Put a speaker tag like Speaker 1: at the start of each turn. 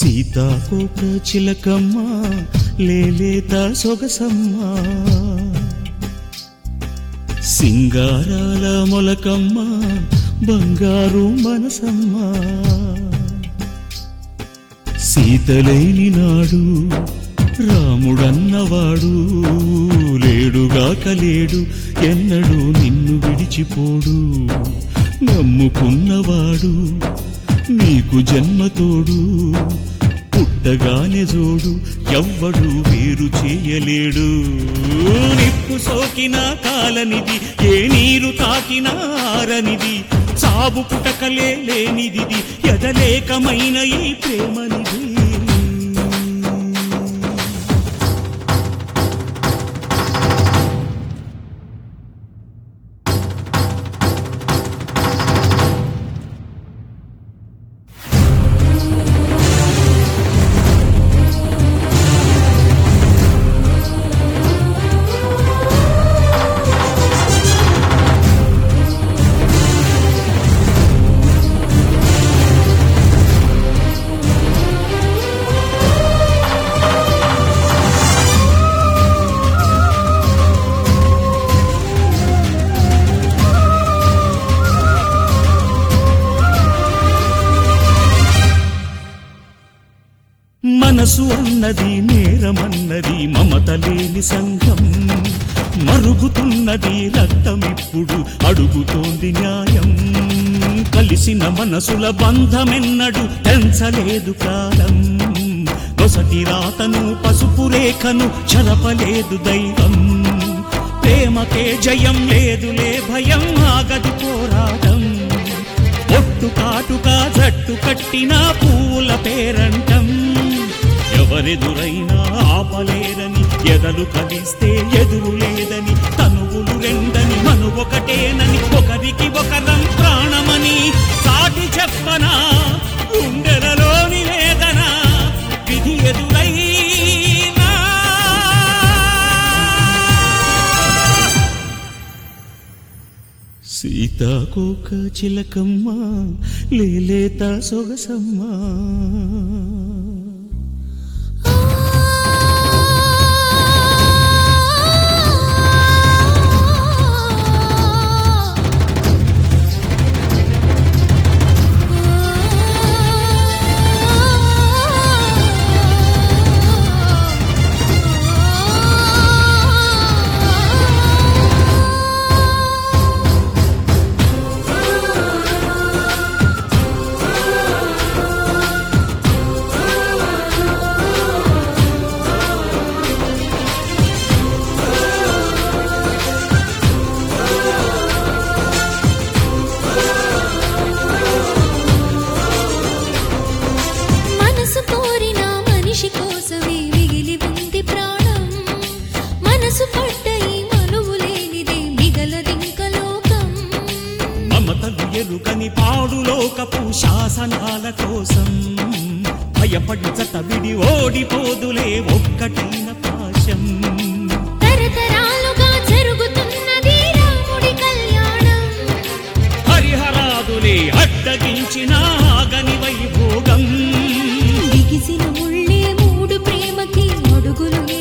Speaker 1: సీతాకోక చిలకమ్మ లేలేత సొగసమ్మ సింగారాల మొలకమ్మ బంగారు మనసమ్మ సీతలేని నాడు రాముడన్నవాడు లేడుగాక లేడు ఎన్నడూ నిన్ను విడిచిపోడు నమ్ముకున్నవాడు నీకు జన్మతోడు పుట్టగానే జోడు ఎవ్వడు వేరు చేయలేడు నిప్పు సోకిన కాలనిది ఏ నీరు తాకిన ఆరనిది సాబు పుటకలే లేనిది ఎదలేకమైన ఈ ప్రేమనిది మనసు అన్నది నేరమన్నది మమత లేని సంఘం మరుగుతున్నది రక్తమిప్పుడు అడుగుతోంది న్యాయం కలిసిన మనసుల బంధమెన్నడు తెంచలేదు కాలం నొసటి రాతను పసుపు రేఖను చలపలేదు దైవం ప్రేమకే జయం లేదులే భయం ఆగదు పోరాటం ఒట్టు కాటుగా జట్టు కట్టిన పూల పేరంటం ఎవరెదురైనా ఆపలేరని ఎదలు కలిస్తే ఎదురు లేదని తనువులు రెండని మను ఒకటేనని ఒకరికి ఒకరం ప్రాణమని సాటి చెప్పనా గుండెలలోని వేదన విధి ఎదురైనా సీతాకోక చిలకమ్మ లేలేత సొగసమ్మ
Speaker 2: మనసు కోరిన మనిషి కోసమే మిగిలి ఉంది ప్రాణం మనసు పడ్డ ఈ మనువు లేనిదే మిగలదింక లోకం
Speaker 1: మమతలు ఎరుకని పాడులోకపు శాసనాల కోసం భయపడి జత విడి ఓడిపోదులే ఒక్కటైన పాశం
Speaker 2: తరతరాలుగా జరుగుతున్నది రాముడి కళ్యాణం
Speaker 1: హరిహరాదులే అడ్డగించిన ఆగని వైభోగం
Speaker 2: బిగిసిన ముళ్ళే మూడు ప్రేమకి అడుగులు